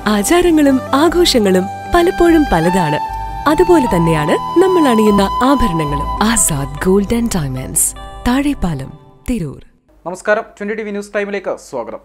ആചാരങ്ങളും ആഘോഷങ്ങളും പലപ്പോഴും പലതാണ് അതുപോലെ തന്നെയാണ് നമ്മൾ അണിയുന്ന ആഭരണങ്ങളും Azad gold and diamonds Thazhepalam Tirur നമസ്കാരം ട്വന്റി ടി വി ന്യൂസ് ടൈമിലേക്ക് സ്വാഗതം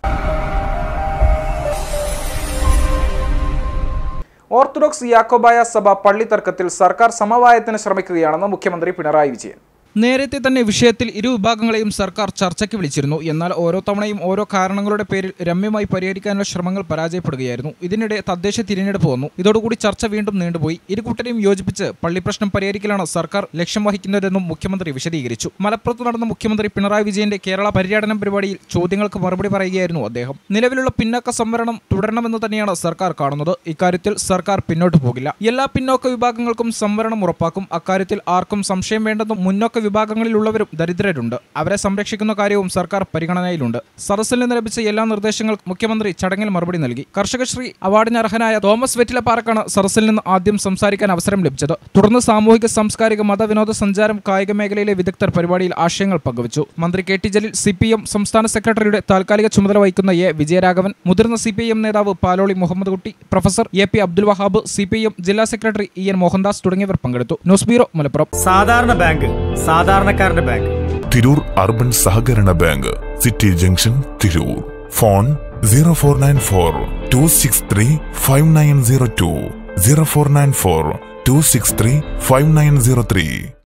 ഓർത്തഡോക്സ് യാക്കോബായ സഭ പള്ളി തർക്കത്തിൽ സർക്കാർ സമവായത്തിന് ശ്രമിക്കുകയാണെന്ന് മുഖ്യമന്ത്രി പിണറായി വിജയൻ നേരത്തെ തന്നെ വിഷയത്തിൽ ഇരു വിഭാഗങ്ങളെയും സർക്കാർ ചർച്ചയ്ക്ക് വിളിച്ചിരുന്നു എന്നാൽ ഓരോ തവണയും ഓരോ കാരണങ്ങളുടെ പേരിൽ രമ്യമായി പരിഹരിക്കാനുള്ള ശ്രമങ്ങൾ പരാജയപ്പെടുകയായിരുന്നു ഇതിനിടെ തദ്ദേശ തിരഞ്ഞെടുപ്പ് വന്നു ഇതോടുകൂടി ചർച്ച വീണ്ടും നീണ്ടുപോയി ഇരുകൂട്ടരെയും യോജിപ്പിച്ച് പള്ളി പ്രശ്നം പരിഹരിക്കലാണ് സർക്കാർ ലക്ഷ്യം വഹിക്കുന്നതെന്നും മുഖ്യമന്ത്രി വിശദീകരിച്ചു മലപ്പുറത്ത് നടന്ന മുഖ്യമന്ത്രി പിണറായി വിജയന്റെ കേരള പര്യടനം പരിപാടിയിൽ ചോദ്യങ്ങൾക്ക് മറുപടി പറയുകയായിരുന്നു അദ്ദേഹം നിലവിലുള്ള പിന്നാക്ക സംവരണം തുടരണമെന്ന് തന്നെയാണ് സർക്കാർ കാണുന്നത് ഇക്കാര്യത്തിൽ സർക്കാർ പിന്നോട്ട് പോകില്ല എല്ലാ പിന്നോക്ക വിഭാഗങ്ങൾക്കും സംവരണം ഉറപ്പാക്കും അക്കാര്യത്തിൽ ആർക്കും സംശയം വേണ്ടെന്നും മുന്നോക്ക വിഭാഗങ്ങളിലുള്ളവരും ദരിദ്രരുണ്ട് അവരെ സംരക്ഷിക്കുന്ന കാര്യവും സർക്കാർ പരിഗണനയിലുണ്ട് സദസ്സിൽ നിന്ന് ലഭിച്ച എല്ലാ നിർദ്ദേശങ്ങൾക്കും മുഖ്യമന്ത്രി ചടങ്ങിൽ മറുപടി നൽകി കർഷകശ്രീ അവാർഡിന് അർഹനായ തോമസ് വെറ്റിലപ്പാറക്കാണ് സദസ്സിൽ നിന്ന് ആദ്യം സംസാരിക്കാൻ അവസരം ലഭിച്ചത് തുടർന്ന് സാമൂഹിക സാംസ്കാരിക മത വിനോദ സഞ്ചാരം കായിക മേഖലയിലെ വിദഗ്ധർ പരിപാടിയിൽ ആശയങ്ങൾ പങ്കുവച്ചു മന്ത്രി K T Jaleel C P M സംസ്ഥാന സെക്രട്ടറിയുടെ താൽക്കാലിക ചുമതല വഹിക്കുന്ന എ വിജയരാഘവൻ മുതിർന്ന സി പി എം നേതാവ് Paloli Muhammad Kutty professor A P Abdul Wahab C P M ജില്ലാ സെക്രട്ടറി ഇ എൻ മോഹൻദാസ് തുടങ്ങിയവർ പങ്കെടുത്തു ന്യൂസ് ബ്യൂറോ മലപ്പുറം സാധാരണ ബാങ്ക് സാധാരണക്കാരന്റെ ബാങ്ക് തിരൂർ അർബൻ സഹകരണ bank city junction Tirur phone zero four nine four two six three five nine zero two zero four nine four two six three five nine zero three